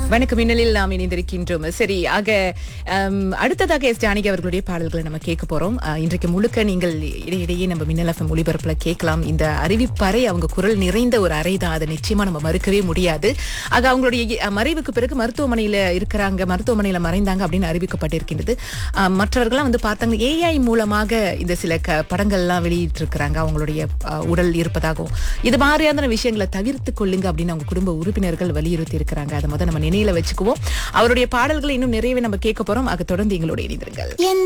வணக்கம் மின்னலில் நாம் இணைந்திருக்கின்றோம் சரி ஆக அம், அடுத்ததாக எஸ் ஜானகி அவர்களுடைய பாடல்களை நம்ம கேட்க போறோம் அஹ், இன்றைக்கு முழுக்க நீங்கள் இடையிடையே நம்ம மின்னல் எஃப்எம் ஒளிபரப்புல கேட்கலாம் இந்த அறிவிப்பறை அவங்க குரல் நிறைந்த ஒரு அறை தான் அதை நிச்சயமா நம்ம மறுக்கவே முடியாது ஆக அவங்களுடைய அஹ், மறைவுக்கு பிறகு மருத்துவமனையில இருக்கிறாங்க மருத்துவமனையில மறைந்தாங்க அப்படின்னு அறிவிக்கப்பட்டிருக்கின்றது அஹ், மற்றவர்கள்லாம் வந்து பார்த்தாங்க ஏஐ மூலமாக இந்த சில க படங்கள்லாம் வெளியிட்டு இருக்கிறாங்க அவங்களுடைய அஹ், உடல் இருப்பதாகவும் இது மாதிரியான விஷயங்களை தவிர்த்து கொள்ளுங்க அப்படின்னு அவங்க குடும்ப உறுப்பினர்கள் வலியுறுத்தி இருக்கிறாங்க அதை முதல் நம்ம நினைவுல வச்சுக்குவோம் அவருடைய பாடல்களை இன்னும் நிறையவே நம்ம கேட்க போறோம் அதை தொடர்ந்து எங்களோட இணைந்திருங்கள் என்